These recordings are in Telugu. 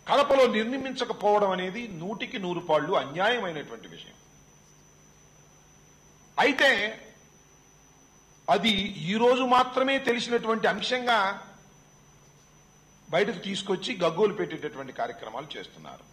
కడపలో నిర్మించకపోవడం అనేది నూటికి నూరు పాళ్ళు అన్యాయమైనటువంటి విషయం అయితే అది ఈ రోజు మాత్రమే తెలిసినటువంటి అంశంగా బయటకు తీసుకొచ్చి గగ్గోలు పెట్టేటటువంటి కార్యక్రమాలు చేస్తున్నారు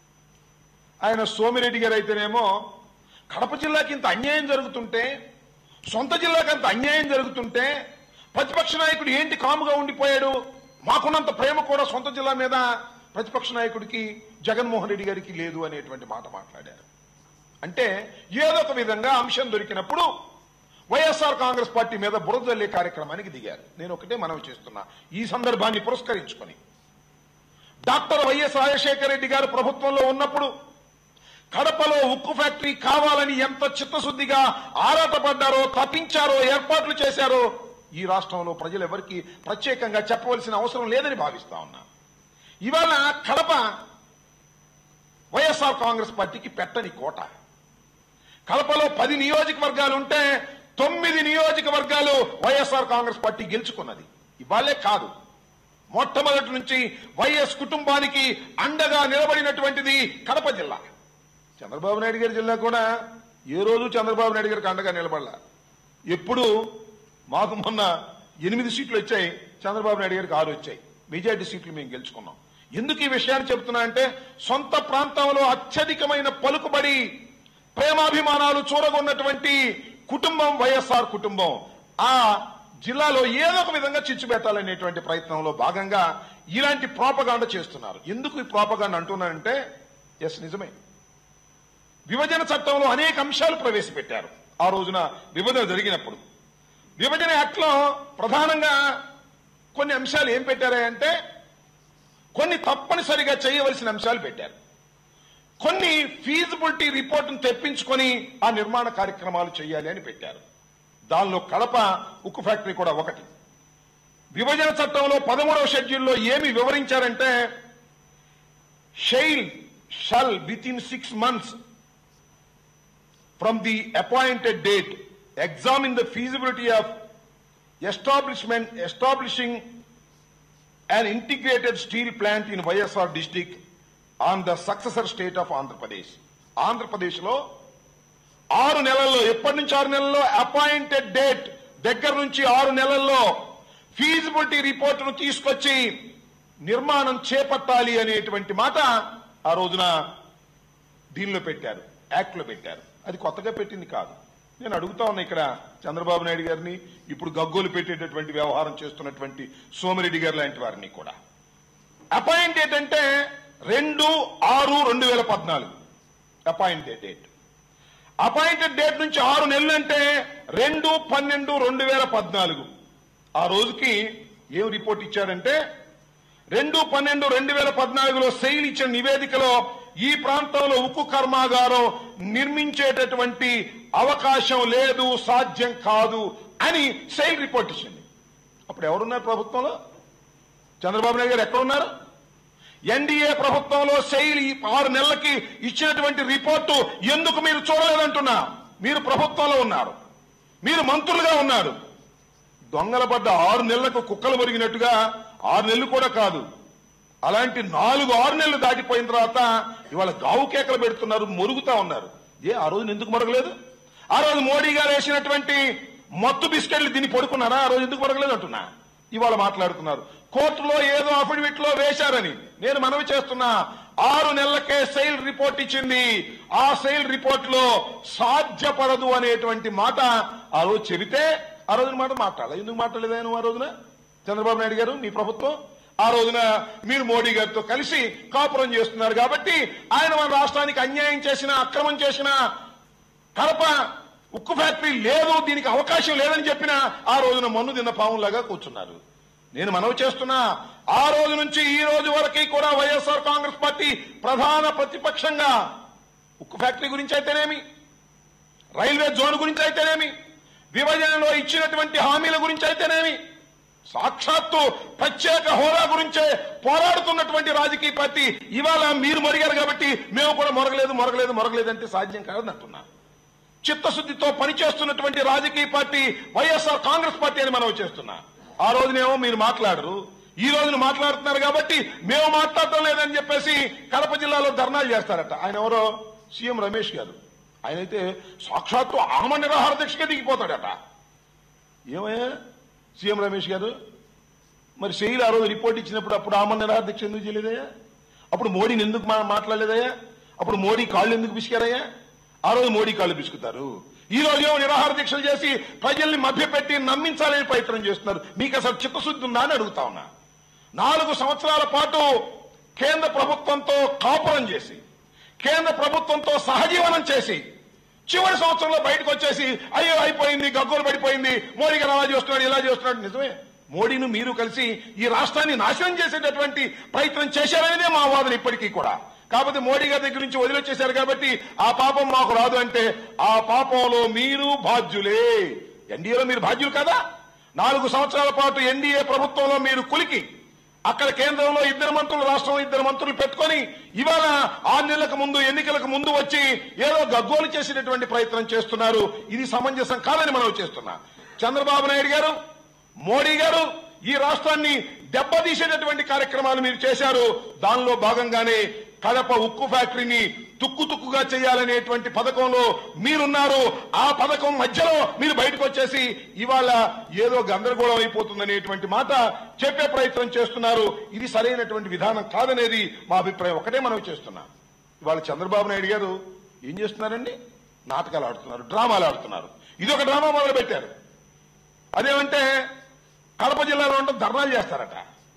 ఆయన సోమిరెడ్డి గారు అయితేనేమో కడప జిల్లాకి ఇంత అన్యాయం జరుగుతుంటే సొంత జిల్లాకి అంత అన్యాయం జరుగుతుంటే ప్రతిపక్ష నాయకుడు ఏంటి కాముగా ఉండిపోయాడు మాకున్నంత ప్రేమ కూడా సొంత జిల్లా మీద ప్రతిపక్ష నాయకుడికి జగన్మోహన్ రెడ్డి గారికి లేదు అనేటువంటి మాట మాట్లాడారు అంటే ఏదో ఒక విధంగా అంశం దొరికినప్పుడు వైఎస్ఆర్ కాంగ్రెస్ పార్టీ మీద బురద జల్లే కార్యక్రమానికి దిగారు నేను ఒకటే మనవి చేస్తున్నా ఈ సందర్భాన్ని పురస్కరించుకొని డాక్టర్ వైఎస్ రాజశేఖర రెడ్డి గారు ప్రభుత్వంలో ఉన్నప్పుడు కడపలో ఉక్కు ఫ్యాక్టరీ కావాలని ఎంత చిత్తశుద్ధిగా ఆరాటపడ్డారో తప్పించారో ఏర్పాట్లు చేశారో ఈ రాష్ట్రంలో ప్రజలు ఎవరికి ప్రత్యేకంగా చెప్పవలసిన అవసరం లేదని భావిస్తా ఉన్నా ఇవాళ కడప వైఎస్ఆర్ కాంగ్రెస్ పార్టీకి పెట్టని కోట కడపలో పది నియోజకవర్గాలు ఉంటే తొమ్మిది నియోజకవర్గాలు వైఎస్ఆర్ కాంగ్రెస్ పార్టీ గెలుచుకున్నది ఇవాళే కాదు మొట్టమొదటి నుంచి వైఎస్ కుటుంబానికి అండగా నిలబడినటువంటిది కడప జిల్లా చంద్రబాబు నాయుడు గారి జిల్లా కూడా ఏ రోజు చంద్రబాబు నాయుడు గారికి అండగా నిలబడలా ఎప్పుడు మాకు మొన్న ఎనిమిది సీట్లు వచ్చాయి చంద్రబాబు నాయుడు గారికి ఆరు వచ్చాయి మెజార్టీ సీట్లు మేము గెలుచుకున్నాం ఎందుకు ఈ విషయాన్ని చెప్తున్నా అంటే సొంత ప్రాంతంలో అత్యధికమైన పలుకుబడి ప్రేమాభిమానాలు చూరగొన్నటువంటి కుటుంబం వైఎస్ఆర్ కుటుంబం ఆ జిల్లాలో ఏదో ఒక విధంగా చిచ్చు పెట్టాలనేటువంటి ప్రయత్నంలో భాగంగా ఇలాంటి ప్రోపగాండ చేస్తున్నారు ఎందుకు ఈ ప్రోపగాండ అంటున్నానంటే ఎస్ నిజమే విభజన చట్టంలో అనేక అంశాలు ప్రవేశపెట్టారు ఆ రోజున విభజన జరిగినప్పుడు విభజన యాక్ట్ లో ప్రధానంగా కొన్ని అంశాలు ఏం పెట్టారా అంటే కొన్ని తప్పనిసరిగా చేయవలసిన అంశాలు పెట్టారు కొన్ని ఫీజిబిలిటీ రిపోర్టును తెప్పించుకొని ఆ నిర్మాణ కార్యక్రమాలు చేయాలి అని పెట్టారు దానిలో కడప ఉక్కు ఫ్యాక్టరీ కూడా ఒకటి విభజన చట్టంలో పదమూడవ షెడ్యూల్లో ఏమి వివరించారంటే shall shall within six months from the appointed date examine the feasibility of establishment establishing an integrated steel plant in YSR district on the successor state of Andhra Pradesh. Andhra Pradesh లో ఆరు నెలల్లో ఎప్పటి నుంచి ఆరు నెలల్లో అపాయింటెడ్ డేట్ దగ్గర నుంచి ఆరు నెలల్లో ఫీజిబిలిటీ రిపోర్టును తీసుకొచ్చి నిర్మాణం చేపట్టాలి అనేటువంటి మాట ఆ రోజున దీనిలో పెట్టారు యాక్ట్ లో పెట్టారు అది కొత్తగా పెట్టింది కాదు నేను అడుగుతా ఉన్నా ఇక్కడ చంద్రబాబు నాయుడు గారిని ఇప్పుడు గగ్గోలు పెట్టేటటువంటి వ్యవహారం చేస్తున్నటువంటి సోమిరెడ్డి గారు లాంటి వారిని కూడా అపాయింట్ డేట్ అంటే రెండు ఆరు రెండు వేల పద్నాలుగు అపాయింట్ డేట్ అపాయింటెడ్ డేట్ నుంచి ఆరు నెలలు అంటే రెండు పన్నెండు రెండు వేల పద్నాలుగు ఆ రోజుకి ఏం రిపోర్ట్ ఇచ్చారంటే రెండు పన్నెండు రెండు వేల పద్నాలుగులో సెయిల్ ఇచ్చిన నివేదికలో ఈ ప్రాంతంలో ఉక్కు కర్మాగారం నిర్మించేటటువంటి అవకాశం లేదు సాధ్యం కాదు అని సెయిల్ రిపోర్ట్ ఇచ్చింది అప్పుడు ఎవరున్నారు ప్రభుత్వంలో చంద్రబాబు నాయుడు గారు ఎక్కడున్నారు ఎన్డీఏ ప్రభుత్వంలో సెయిల్ ఈ ఆరు నెలలకి ఇచ్చినటువంటి రిపోర్టు ఎందుకు మీరు చూడలేదంటున్నా మీరు ప్రభుత్వంలో ఉన్నారు మీరు మంత్రులుగా ఉన్నారు దొంగల పడ్డ ఆరు నెలలకు కుక్కలు మురిగినట్టుగా ఆరు నెలలు కూడా కాదు అలాంటి నాలుగు ఆరు నెలలు దాటిపోయిన తర్వాత ఇవాళ గావు కేకలు పెడుతున్నారు మొరుగుతా ఉన్నారు ఏ ఆ రోజున ఎందుకు మొరగలేదు ఆ రోజు మోడీ గారు వేసినటువంటి మత్తు బిస్కెట్లు తిని పడుకున్నారా ఆ రోజు ఎందుకు మొరగలేదు అంటున్నా ఇవాళ మాట్లాడుతున్నారు కోర్టులో ఏదో అఫిడవిట్ లో వేశారని నేను మనవి చేస్తున్నా ఆరు నెలలకే సెయిల్ రిపోర్ట్ ఇచ్చింది ఆ సెయిల్ రిపోర్ట్ లో సాధ్యపడదు అనేటువంటి మాట ఆ రోజు చెబితే ఆ రోజున మాట మాట్లాడాలి ఎందుకు మాట్లాడలేదు ఆయన ఆ రోజున చంద్రబాబు నాయుడు గారు మీ ప్రభుత్వం ఆ రోజున మీరు మోడీ గారితో కలిసి కాపురం చేస్తున్నారు కాబట్టి ఆయన మన రాష్ట్రానికి అన్యాయం చేసిన అక్రమం చేసిన కడప ఉక్కు ఫ్యాక్టరీ లేదు దీనికి అవకాశం లేదని చెప్పిన ఆ రోజున మన్ను తిన్న పావులాగా కూర్చున్నారు నేను మనవి చేస్తున్నా ఆ రోజు నుంచి ఈ రోజు వరకు కూడా వైఎస్ఆర్ కాంగ్రెస్ పార్టీ ప్రధాన ప్రతిపక్షంగా ఉక్కు ఫ్యాక్టరీ గురించి అయితేనేమి రైల్వే జోన్ గురించి అయితేనేమి విభజనలో ఇచ్చినటువంటి హామీల గురించి అయితేనేమి సాక్షాత్తు ప్రత్యేక హోదా గురించే పోరాడుతున్నటువంటి రాజకీయ పార్టీ ఇవాళ మీరు మొరిగారు కాబట్టి మేము కూడా మొరగలేదు మొరగలేదు మొరగలేదు అంటే సాధ్యం కాదని అంటున్నా చిత్తశుద్ధితో పనిచేస్తున్నటువంటి రాజకీయ పార్టీ వైఎస్ఆర్ కాంగ్రెస్ పార్టీ అని మనం చేస్తున్నా ఆ రోజునేమో మీరు మాట్లాడరు ఈ రోజున మాట్లాడుతున్నారు కాబట్టి మేము మాట్లాడటం లేదని చెప్పేసి కడప జిల్లాలో ధర్నాలు చేస్తారట ఆయన ఎవరో సీఎం రమేష్ గారు ఆయన అయితే సాక్షాత్తు ఆమ నిరాహార దీక్షగా దిగిపోతాడట ఏమయ్యా సీఎం రమేష్ గారు మరి శైలి ఆ రోజు రిపోర్ట్ ఇచ్చినప్పుడు అప్పుడు ఆమ నిరాహార దీక్ష ఎందుకు చేయలేదయ్యా అప్పుడు మోడీని ఎందుకు మా- మాట్లాడలేదయ్యా అప్పుడు మోడీ కాళ్ళు ఎందుకు పిసికారయ్యా ఆ రోజు మోడీ కాళ్ళు పిసుకుతారు ఈ రోజు ఏమో నిరాహార దీక్షలు చేసి ప్రజల్ని మభ్యపెట్టి నమ్మించాలని ప్రయత్నం చేస్తున్నారు మీకు అసలు చిత్తశుద్ధి ఉందా అని అడుగుతా ఉన్నా నాలుగు సంవత్సరాల పాటు కేంద్ర ప్రభుత్వంతో కాపురం చేసి కేంద్ర ప్రభుత్వంతో సహజీవనం చేసి చివరి సంవత్సరంలో బయటకు వచ్చేసి అయ్యో అయిపోయింది గగ్గోలు పడిపోయింది మోడీ గారు అలా చేస్తున్నాడు ఇలా చేస్తున్నాడు నిజమే మోడీని మీరు కలిసి ఈ రాష్ట్రాన్ని నాశనం చేసేటటువంటి ప్రయత్నం చేశారనేదే మా వాదన ఇప్పటికీ కూడా కాకపోతే మోడీ గారి దగ్గర నుంచి వదిలొచ్చేశారు కాబట్టి ఆ పాపం మాకు రాదు అంటే ఆ పాపంలో మీరు బాధ్యులే ఎన్డీఏలో మీరు బాధ్యులు కదా నాలుగు సంవత్సరాల పాటు ఎన్డీఏ ప్రభుత్వంలో మీరు కులికి అక్కడ కేంద్రంలో ఇద్దరు మంత్రులు రాష్ట్రంలో ఇద్దరు మంత్రులు పెట్టుకొని ఇవాళ ఆరు నెలలకు ముందు ఎన్నికలకు ముందు వచ్చి ఏదో గగ్గోలు చేసేటటువంటి ప్రయత్నం చేస్తున్నారు ఇది సమంజసం కాదని మనం చేస్తున్నా చంద్రబాబు నాయుడు గారు మోడీ గారు ఈ రాష్ట్రాన్ని దెబ్బతీసేటటువంటి కార్యక్రమాలు మీరు చేశారు దానిలో భాగంగానే కడప ఉక్కు ఫ్యాక్టరీని తుక్కు తుక్కుగా చేయాలనేటువంటి పథకంలో మీరున్నారు ఆ పథకం మధ్యలో మీరు బయటకు వచ్చేసి ఇవాళ ఏదో గందరగోళం అయిపోతుందనేటువంటి మాట చెప్పే ప్రయత్నం చేస్తున్నారు ఇది సరైనటువంటి విధానం కాదనేది మా అభిప్రాయం ఒకటే మనం చేస్తున్నాం ఇవాళ చంద్రబాబు నాయుడు గారు ఏం చేస్తున్నారండి నాటకాలు ఆడుతున్నారు డ్రామాలు ఆడుతున్నారు ఇది ఒక డ్రామా మొదలు పెట్టారు అదేమంటే కడప జిల్లాలో ఉంటే ధర్నాలు చేస్తారట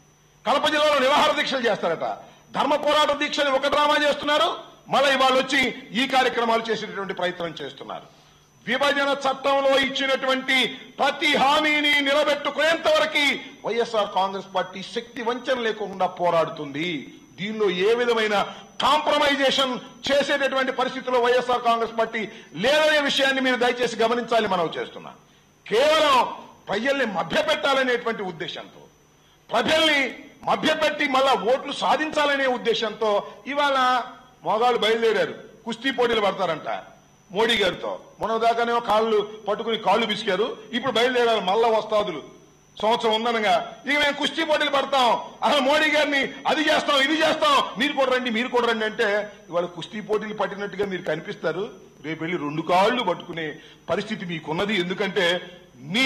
కడప జిల్లాలో నిరాహార దీక్షలు చేస్తారట ధర్మ పోరాట దీక్షని ఒక డ్రామా చేస్తున్నారు మళ్ళీ ఇవాళ వచ్చి ఈ కార్యక్రమాలు చేసేటటువంటి ప్రయత్నం చేస్తున్నారు విభజన చట్టంలో ఇచ్చినటువంటి ప్రతి హామీని నిలబెట్టుకునేంత వరకు వైఎస్ఆర్ కాంగ్రెస్ పార్టీ శక్తి వంచన లేకుండా పోరాడుతుంది దీనిలో ఏ విధమైన కాంప్రమైజేషన్ చేసేటటువంటి పరిస్థితిలో వైఎస్ఆర్ కాంగ్రెస్ పార్టీ లేదనే విషయాన్ని మీరు దయచేసి గమనించాలి మనం చేస్తున్నాం కేవలం ప్రజల్ని మభ్యపెట్టాలనేటువంటి ఉద్దేశంతో ప్రజల్ని మభ్యపెట్టి మళ్ళా ఓట్లు సాధించాలనే ఉద్దేశంతో ఇవాళ మోగాళ్ళు బయలుదేరారు కుస్తీ పోటీలు పడతారంట మోడీ గారితో మొన్నదాకానేమో కాళ్ళు పట్టుకుని కాళ్ళు పిసికారు ఇప్పుడు బయలుదేరారు మళ్ళా వస్తాదులు సంవత్సరం ఉందనగా ఇక మేము కుస్తీ పోటీలు పడతాం అసలు మోడీ గారిని అది చేస్తాం ఇది చేస్తాం మీరు కూడా రండి మీరు కూడా రండి అంటే ఇవాళ కుస్తీ పోటీలు పట్టినట్టుగా మీరు కనిపిస్తారు రేపు వెళ్ళి రెండు కాళ్ళు పట్టుకునే పరిస్థితి మీకున్నది ఎందుకంటే మీ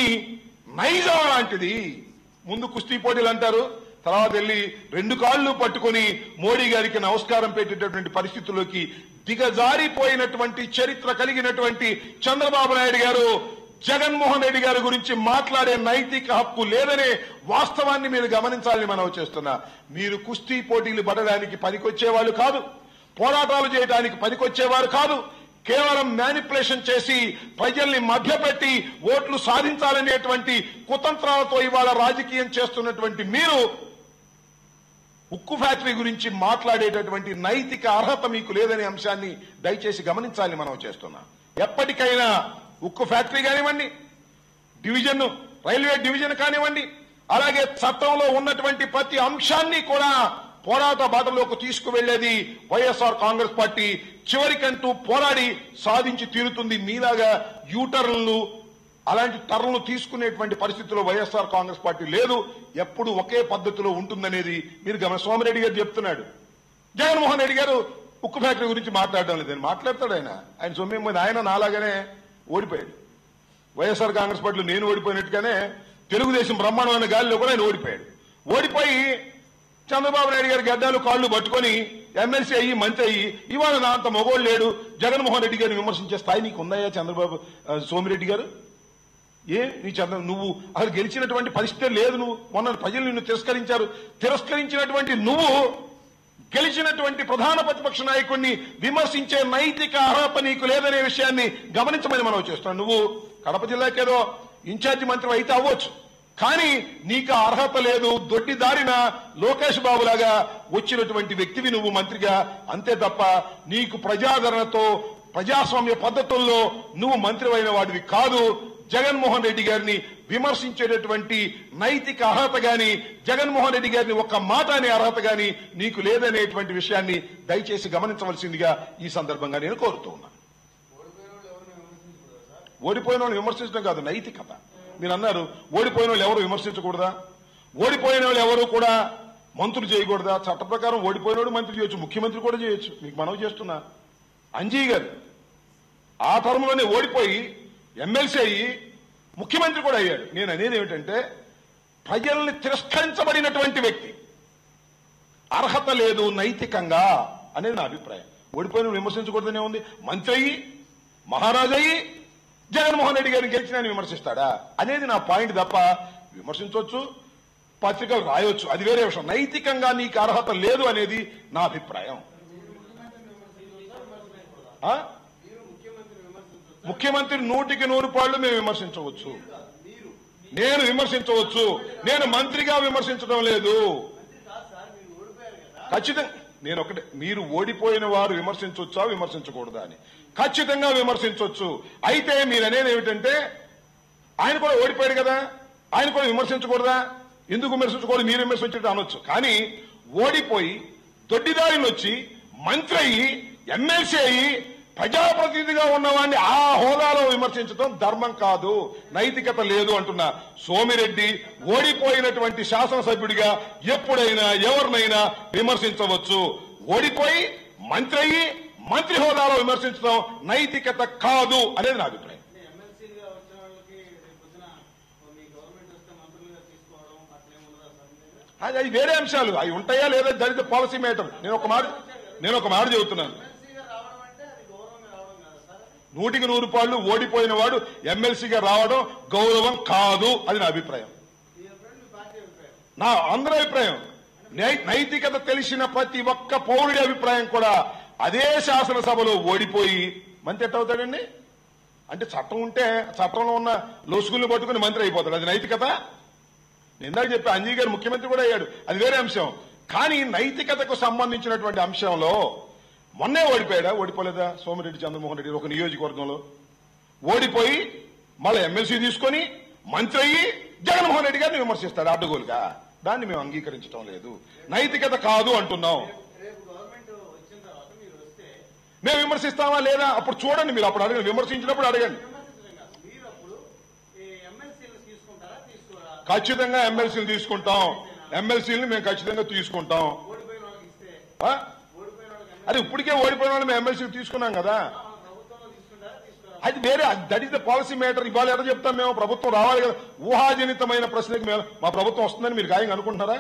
నైజం లాంటిది ముందు కుస్తీ పోటీలు అంటారు తర్వాత వెళ్ళి రెండు కాళ్ళు పట్టుకొని మోడీ గారికి నమస్కారం పెట్టేటటువంటి పరిస్థితుల్లోకి దిగజారిపోయినటువంటి చరిత్ర కలిగినటువంటి చంద్రబాబు నాయుడు గారు జగన్మోహన్ రెడ్డి గారి గురించి మాట్లాడే నైతిక హక్కు లేదనే వాస్తవాన్ని మీరు గమనించాలని మనం చేస్తున్నా మీరు కుస్తీ పోటీలు పడడానికి పనికొచ్చేవాళ్ళు కాదు పోరాటాలు చేయడానికి పనికొచ్చేవారు కాదు కేవలం మ్యానిపులేషన్ చేసి ప్రజల్ని మభ్యపెట్టి ఓట్లు సాధించాలనేటువంటి కుతంత్రాలతో ఇవాళ రాజకీయం చేస్తున్నటువంటి మీరు ఉక్కు ఫ్యాక్టరీ గురించి మాట్లాడేటటువంటి నైతిక అర్హత మీకు లేదనే అంశాన్ని దయచేసి గమనించాలని మనం చేస్తున్నాం ఎప్పటికైనా ఉక్కు ఫ్యాక్టరీ కానివ్వండి డివిజన్ రైల్వే డివిజన్ కానివ్వండి అలాగే చట్టంలో ఉన్నటువంటి ప్రతి అంశాన్ని కూడా పోరాట బాటలోకి తీసుకువెళ్లేది వైఎస్ఆర్ కాంగ్రెస్ పార్టీ చివరికంటూ పోరాడి సాధించి తీరుతుంది మీలాగా యూటర్న్లు అలాంటి టర్న్లు తీసుకునేటువంటి పరిస్థితిలో వైఎస్ఆర్ కాంగ్రెస్ పార్టీ లేదు ఎప్పుడు ఒకే పద్ధతిలో ఉంటుందనేది మీరు గమ సోమిరెడ్డి గారు చెప్తున్నాడు జగన్మోహన్ రెడ్డి గారు ఉక్కు ఫ్యాక్టరీ గురించి మాట్లాడడం లేదని మాట్లాడతాడు ఆయన ఆయన సొమ్మెం పోయింది ఆయన నాలాగానే ఓడిపోయాడు వైఎస్ఆర్ కాంగ్రెస్ పార్టీలో నేను ఓడిపోయినట్టుగానే తెలుగుదేశం బ్రహ్మాండమైన గాలిలో కూడా ఆయన ఓడిపోయాడు ఓడిపోయి చంద్రబాబు నాయుడు గారి గడ్డాలు కాళ్ళు పట్టుకొని ఎమ్మెల్సీ అయ్యి మంత్రి అయ్యి ఇవాళ నా అంత మొగోళ్ళు లేడు జగన్మోహన్ రెడ్డి గారిని విమర్శించే స్థాయి నీకు ఉందాయా చంద్రబాబు ఆ, సోమిరెడ్డి గారు ఏ నీ చంద్ర నువ్వు అసలు గెలిచినటువంటి పరిస్థితే లేదు నువ్వు మొన్న ప్రజలు నిన్ను తిరస్కరించారు తిరస్కరించినటువంటి నువ్వు గెలిచినటువంటి ప్రధాన ప్రతిపక్ష నాయకుడిని విమర్శించే నైతిక అర్హత నీకు లేదనే విషయాన్ని గమనించమని మనం చేస్తున్నాం నువ్వు కడప జిల్లాకేదో ఇన్ఛార్జి మంత్రి అయితే అవ్వచ్చు కానీ నీకు ఆ అర్హత లేదు దొడ్డి దారిన లోకేష్ బాబు లాగా వచ్చినటువంటి వ్యక్తివి నువ్వు మంత్రిగా అంతే తప్ప నీకు ప్రజాదరణతో ప్రజాస్వామ్య పద్ధతుల్లో నువ్వు మంత్రి అయిన వాడివి కాదు జగన్మోహన్ రెడ్డి గారిని విమర్శించేటటువంటి నైతిక అర్హత గాని జగన్మోహన్ రెడ్డి గారిని ఒక్క మాట అనే అర్హత గాని నీకు లేదనేటువంటి విషయాన్ని దయచేసి గమనించవలసిందిగా ఈ సందర్భంగా నేను కోరుతూ ఉన్నాను ఓడిపోయిన వాళ్ళు విమర్శించడం కాదు నైతికత మీరు అన్నారు ఓడిపోయిన వాళ్ళు ఎవరు విమర్శించకూడదా ఓడిపోయిన వాళ్ళు ఎవరు కూడా మంత్రులు చేయకూడదా చట్ట ప్రకారం ఓడిపోయినోడు మంత్రి చేయొచ్చు ముఖ్యమంత్రి కూడా చేయొచ్చు మీకు మనవి చేస్తున్నా అంజీ గారు ఆ టర్మ్లోనే ఓడిపోయి ఎమ్మెల్సీ అయ్యి ముఖ్యమంత్రి కూడా అయ్యాడు నేను అనేది ఏమిటంటే ప్రజల్ని తిరస్కరించబడినటువంటి వ్యక్తి అర్హత లేదు నైతికంగా అనేది నా అభిప్రాయం ఓడిపోయిన విమర్శించకూడదనే ఉంది మంత్రి అయ్యి మహారాజు అయ్యి జగన్మోహన్ రెడ్డి గారిని గెలిచిన ఆయన విమర్శిస్తాడా అనేది నా పాయింట్ తప్ప విమర్శించవచ్చు పత్రికలు రాయొచ్చు అది వేరే విషయం నైతికంగా నీకు అర్హత లేదు అనేది నా అభిప్రాయం ఆ? ముఖ్యమంత్రి నూటికి నూరు పాళ్ళు మేము విమర్శించవచ్చు నేను విమర్శించవచ్చు నేను మంత్రిగా విమర్శించడం లేదు ఖచ్చితంగా నేను ఒకటే మీరు ఓడిపోయిన వారు విమర్శించవచ్చా విమర్శించకూడదా అని ఖచ్చితంగా విమర్శించవచ్చు అయితే మీరు అనేది ఏమిటంటే ఆయన కూడా ఓడిపోయాడు కదా ఆయన కూడా విమర్శించకూడదా ఎందుకు విమర్శించకూడదు మీరు విమర్శించడం అనొచ్చు కానీ ఓడిపోయి దొడ్డిదారిని వచ్చి మంత్రి అయ్యి ఎమ్మెల్సీ అయ్యి ప్రజాప్రతినిధిగా ఉన్నవాడిని ఆ హోదాలో విమర్శించడం ధర్మం కాదు నైతికత లేదు అంటున్నా సోమిరెడ్డి ఓడిపోయినటువంటి శాసనసభ్యుడిగా ఎప్పుడైనా ఎవరినైనా విమర్శించవచ్చు ఓడిపోయి మంత్రి అయ్యి మంత్రి హోదాలో విమర్శించడం నైతికత కాదు అనేది నా అభిప్రాయం ఎమ్మెల్సీగా వచ్చిన వాళ్ళకి రేపు పొద్దున మీ గవర్నమెంట్ వస్తే మంత్రులుగా తీసుకోవడం అట్లేం ఉండదా సార్ మీ దగ్గర అది అది వేరే అంశాలు అవి ఉంటాయా లేదా దళిత పాలసీ మేటర్ నేను ఒక మాట నేను ఒక మాట చెబుతున్నాను ఎమ్మెల్సీగా రావడం అంటే అది గౌరవంగా రావడం కదా సార్ నూటికి నూరు పాళ్ళు ఓడిపోయిన వాడు ఎమ్మెల్సీగా రావడం గౌరవం కాదు అది నా అభిప్రాయం మీ అభిప్రాయం మీ పార్టీ అభిప్రాయం నా అందరి అభిప్రాయం నై- నైతికత తెలిసిన ప్రతి ఒక్క పౌరుడి అభిప్రాయం కూడా అదే శాసనసభలో ఓడిపోయి మంత్రి ఎట్ట అవుతాడండి అంటే చట్టం ఉంటే చట్టంలో ఉన్న లోసుగుల్ని పట్టుకుని మంత్రి అయిపోతాడు అది నైతికత నేను ఇందాక చెప్పి అంజీ గారు ముఖ్యమంత్రి కూడా అయ్యాడు అది వేరే అంశం కానీ నైతికతకు సంబంధించినటువంటి అంశంలో మొన్నే ఓడిపోయాడా ఓడిపోలేదా సోమిరెడ్డి చంద్రమోహన్ రెడ్డి ఒక నియోజకవర్గంలో ఓడిపోయి మళ్ళీ ఎమ్మెల్సీ తీసుకొని మంత్రి అయ్యి జగన్మోహన్ రెడ్డి గారిని విమర్శిస్తాడు అడ్డగోలుగా దాన్ని మేము అంగీకరించడం లేదు నైతికత కాదు అంటున్నాం రేపు గవర్నమెంట్ వచ్చిన తర్వాత మీరు వస్తే మేము విమర్శిస్తామా లేదా అప్పుడు చూడండి మీరు అప్పుడు అడగండి విమర్శించినప్పుడు అడగండి విమర్శించడం కాదు మీరు అప్పుడు ఈ ఎమ్మెల్సీలు తీసుకుంటారా తీసుకోరా ఖచ్చితంగా ఎమ్మెల్సీలు తీసుకుంటాం ఎమ్మెల్సీని మేము ఖచ్చితంగా తీసుకుంటాం ఓడిపోయిన వాళ్ళకి ఇస్తే ఆ? ఓడిపోయిన వాళ్ళకి అది ఇప్పటికే ఓడిపోయిన వాళ్ళు మేము ఎమ్మెల్సీ తీసుకున్నాం కదా మన ప్రభుత్వంలో తీసుకుంటారా తీసుకోరా అది వేరే that is the policy matter ఇవాళ ఎట్లా చెప్తాం మేము ప్రభుత్వం రావాలి కదా ఊహాజనితమైన ప్రశ్నకి మేము మా ప్రభుత్వం వస్తుందని మీరు ఖాయంగా అనుకుంటున్నారా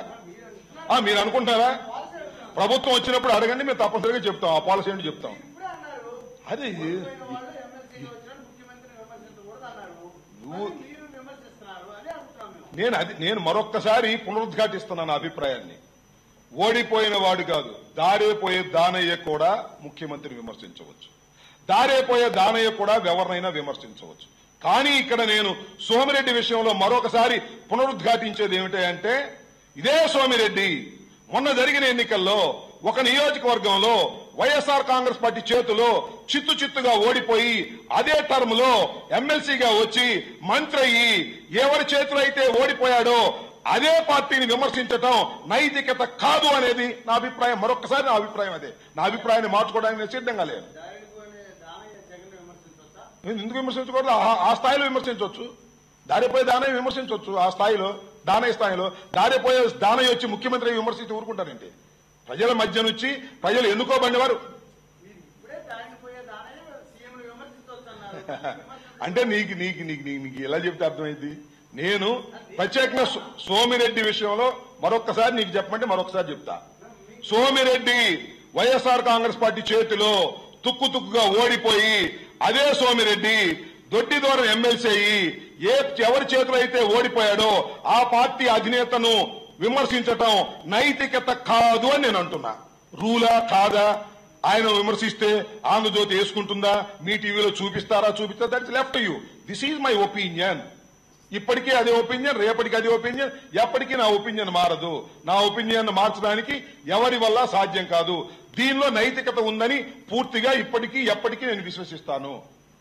ఆ, మీరు అనుకుంటున్నారా ప్రభుత్వం వచ్చినప్పుడు అడగండి మేము తప్పనిసరిగా చెప్తాం ఆ పాలసీ ఏంటి చెప్తాం ఇప్పుడే అన్నారు అది ఓడిపోయిన వాళ్ళు ఎమ్మెల్సీగా వచ్చినప్పుడు ముఖ్యమంత్రిని విమర్శించకూడదు అన్నారు నువ్వు- కానీ మీరు విమర్శిస్తున్నారు అని అంటున్నాం మేము నేను అది నేను మరొక్కసారి పునరుద్ఘాటిస్తున్నాను నా అభిప్రాయాన్ని ఓడిపోయిన వాడు కాదు దారేపోయే దానయ్య కూడా ముఖ్యమంత్రిని విమర్శించవచ్చు దారేపోయే దానయ్య కూడా ఎవరినైనా విమర్శించవచ్చు కానీ ఇక్కడ నేను సోమిరెడ్డి విషయంలో మరొకసారి పునరుద్ఘాటించేది ఏమిటంటే ఇదే సోమిరెడ్డి మొన్న జరిగిన ఎన్నికల్లో ఒక నియోజకవర్గంలో వైఎస్ఆర్ కాంగ్రెస్ పార్టీ చేతిలో చిత్తు చిత్తుగా ఓడిపోయి అదే టర్మ్ లో ఎమ్మెల్సీగా వచ్చి మంత్రి అయ్యి ఎవరి చేతిలో అయితే ఓడిపోయాడో అదే పార్టీని విమర్శించటం నైతికత కాదు అనేది నా అభిప్రాయం మరొకసారి నా అభిప్రాయం అదే నా అభిప్రాయాన్ని మార్చుకోవడానికి నేను సిద్ధంగా లేను దారిపోయిన దానయ్య జగన్ విమర్శించవచ్చా నేను ఎందుకు విమర్శించకూడదు ఆ- ఆ స్థాయిలో విమర్శించవచ్చు దారిపోయే దానయ్య విమర్శించవచ్చు ఆ స్థాయిలో దానయ్య స్థాయిలో దారిపోయే దానయ్య వచ్చి ముఖ్యమంత్రి విమర్శించి ఊరుకుంటారంటే ప్రజల మధ్య నుంచి ప్రజలు ఎన్నుకోబడిన వారు మీరు ఇప్పుడే దారిపోయే దానయ్య సీఎం విమర్శించవచ్చు అన్నారు అంటే నీకు నీకు నీకు నీకు నీకు ఎలా చెప్తే అర్థమైంది నేను ప్రత్యేకంగా సో- సోమిరెడ్డి విషయంలో మరొక్కసారి నీకు చెప్పమంటే మరొకసారి చెప్తా సోమిరెడ్డి వైఎస్ఆర్ కాంగ్రెస్ పార్టీ చేతిలో తుక్కు తుక్కుగా ఓడిపోయి అదే సోమిరెడ్డి దొడ్డి దూరం ఎమ్మెల్సీ అయ్యి ఏ ఎవరి చేతిలో అయితే ఓడిపోయాడో ఆ పార్టీ అధినేతను విమర్శించటం నైతికత కాదు అని నేను అంటున్నా రూలా కాదా ఆయన విమర్శిస్తే ఆంధ్రజ్యోతి వేసుకుంటుందా మీ టీవీలో చూపిస్తారా చూపిస్తా that's left you this is my opinion ఇప్పటికీ అదే ఒపీనియన్ రేపటికి అదే ఒపీనియన్ ఎప్పటికీ నా ఒపీనియన్ మారదు నా ఒపీనియన్ మార్చడానికి ఎవరి వల్ల సాధ్యం కాదు దీనిలో నైతికత ఉందని పూర్తిగా ఇప్పటికీ ఎప్పటికీ నేను విశ్వసిస్తాను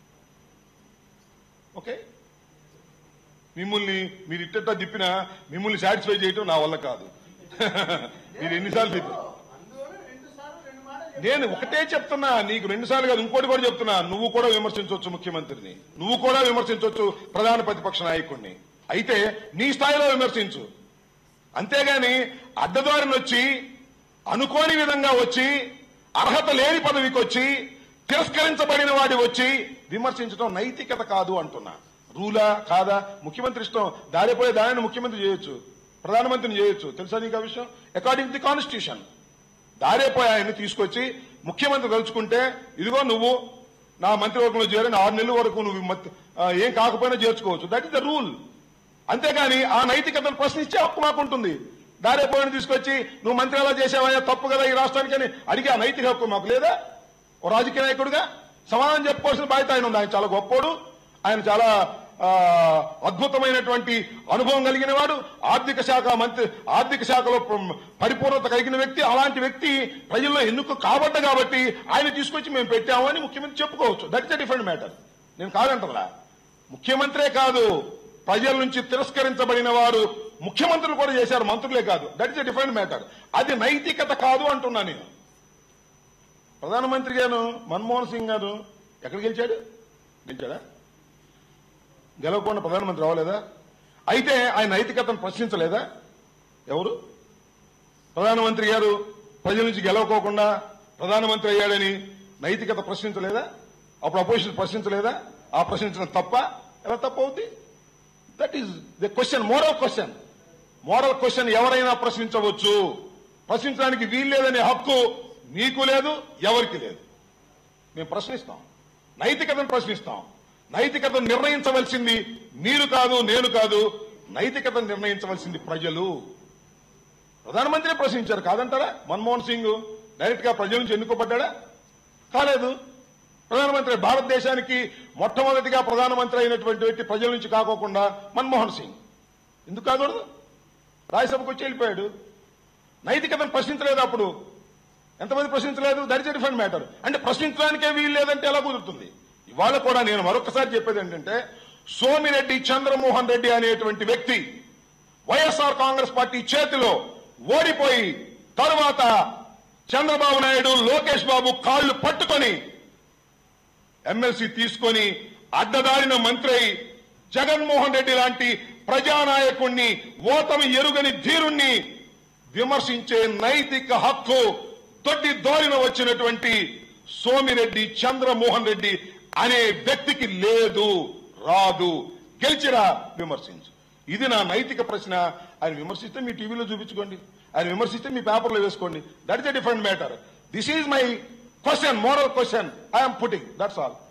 ఓకే మిమ్మల్ని మీరు ఇట్టట్టా తిప్పినా మిమ్మల్ని సాటిస్ఫై చేయటం నా వల్ల కాదు మీరు ఎన్నిసార్లు తిప్పి అందువల్ల రెండు సార్లు రెండు మాటలు నేను ఒకటే చెప్తున్నా నీకు రెండు సార్లు కాదు ఇంకోటి కూడా చెప్తున్నా నువ్వు కూడా విమర్శించవచ్చు ముఖ్యమంత్రిని నువ్వు కూడా విమర్శించవచ్చు ప్రధాన ప్రతిపక్ష నాయకుడిని అయితే నీ స్థాయిలో విమర్శించు అంతేగాని అడ్డదారిని వచ్చి అనుకోని విధంగా వచ్చి అర్హత లేని పదవికి వచ్చి తిరస్కరించబడిన వాడి వచ్చి విమర్శించడం నైతికత కాదు అంటున్నా రూలా కాదా ముఖ్యమంత్రి ఇష్టం దారిపోయే దానిని ముఖ్యమంత్రి చేయొచ్చు ప్రధానమంత్రిని చేయొచ్చు తెలుసా నీకు ఆ విషయం అకార్డింగ్ ది కాన్స్టిట్యూషన్ దారేపోయి ఆయన్ని తీసుకొచ్చి ముఖ్యమంత్రి తలుచుకుంటే ఇదిగో నువ్వు నా మంత్రివర్గంలో చేరిన ఆరు నెలల వరకు నువ్వు మత్- ఆ, ఏం కాకపోయినా చేర్చుకోవచ్చు దట్ ఇస్ ద రూల్ అంతేగాని ఆ నైతికతను ప్రశ్నించే హక్కు మాకు ఉంటుంది దారేపోయిన తీసుకొచ్చి నువ్వు మంత్రి ఎలా చేసావా తప్పు కదా ఈ రాష్ట్రానికి అని అడిగే ఆ నైతిక హక్కు మాకు లేదా ఓ రాజకీయ నాయకుడిగా సమాధానం చెప్పుకోవాల్సిన బాధ్యత ఆయన ఉంది ఆయన చాలా గొప్పోడు ఆయన చాలా ఆ, అద్భుతమైనటువంటి అనుభవం కలిగిన వాడు ఆర్థిక శాఖ మంత్రి ఆర్థిక శాఖలో ప- పరిపూర్ణత కలిగిన వ్యక్తి అలాంటి వ్యక్తి ప్రజల్లో ఎన్నుక కాబట్ట కాబట్టి ఆయన తీసుకొచ్చి మేము పెట్టాము అని ముఖ్యమంత్రి చెప్పుకోవచ్చు that is a different matter నేను కాదంటలా ముఖ్యమంత్రే కాదు ప్రజల నుంచి తిరస్కరించబడిన వారు ముఖ్యమంత్రులు కూడా చేశారు మంత్రులే కాదు that is a different matter అది నైతికత కాదు అంటున్నా నేను ప్రధానమంత్రి గారు మన్మోహన్ సింగ్ గారు ఎక్కడ గెలిచాడు గెలిచాడా గెలవకుండా ప్రధానమంత్రి అవ్వలేదా అయితే ఆయన నైతికతను ప్రశ్నించలేదా ఎవరు ప్రధానమంత్రి గారు ప్రజల నుంచి గెలవకోకుండా ప్రధానమంత్రి అయ్యాడని నైతికత ప్రశ్నించలేదా అప్పుడు అపోజిషన్ ప్రశ్నించలేదా ఆ ప్రశ్నించడం తప్ప ఎలా తప్పు అవుద్ది that is the question moral question moral question ఎవరైనా ప్రశ్నించవచ్చు ప్రశ్నించడానికి వీల్లేదనే హక్కు మీకు లేదు ఎవరికి లేదు మేము ప్రశ్నిస్తాం నైతికతను ప్రశ్నిస్తాం నైతికతను నిర్ణయించవలసింది మీరు కాదు నేను కాదు నైతికతను నిర్ణయించవలసింది ప్రజలు ప్రధానమంత్రి ప్రశ్నించారు కాదంటారా మన్మోహన్ సింగ్ డైరెక్ట్ గా ప్రజల నుంచి ఎన్నుకోబడ్డా కాలేదు ప్రధానమంత్రి భారతదేశానికి మొట్టమొదటిగా ప్రధానమంత్రి అయినటువంటి వ్యక్తి ప్రజల నుంచి కాకోకుండా మన్మోహన్ సింగ్ ఎందుకు కాకూడదు రాజ్యసభకు వచ్చి వెళ్ళిపోయాడు నైతికతను ప్రశ్నించలేదు అప్పుడు ఎంతమంది ప్రశ్నించలేదు దట్ ఇస్ డిఫరెంట్ మ్యాటర్ అంటే ప్రశ్నించడానికే వీలు లేదంటే ఎలా కుదురుతుంది ఇవాళ కూడా నేను మరొకసారి చెప్పేది ఏంటంటే సోమిరెడ్డి చంద్రమోహన్ రెడ్డి అనేటువంటి వ్యక్తి వైఎస్ఆర్ కాంగ్రెస్ పార్టీ చేతిలో ఓడిపోయి తరువాత చంద్రబాబు నాయుడు లోకేష్ బాబు కాళ్లు పట్టుకొని ఎమ్మెల్సీ తీసుకొని అడ్డదారిన మంత్రి అయి జగన్మోహన్ రెడ్డి లాంటి ప్రజానాయకుణ్ణి ఓతమి ఎరుగని ధీరుణ్ణి విమర్శించే నైతిక హక్కు తొట్టి దోరిన వచ్చినటువంటి సోమిరెడ్డి చంద్రమోహన్ రెడ్డి అనే వ్యక్తికి లేదు రాదు గెలిచిరా విమర్శించు ఇది నా నైతిక ప్రశ్న ఆయన విమర్శిస్తే మీ టీవీలో చూపించుకోండి ఆయన విమర్శిస్తే మీ పేపర్లో వేసుకోండి that is a different matter this is my question moral question I'm putting that's all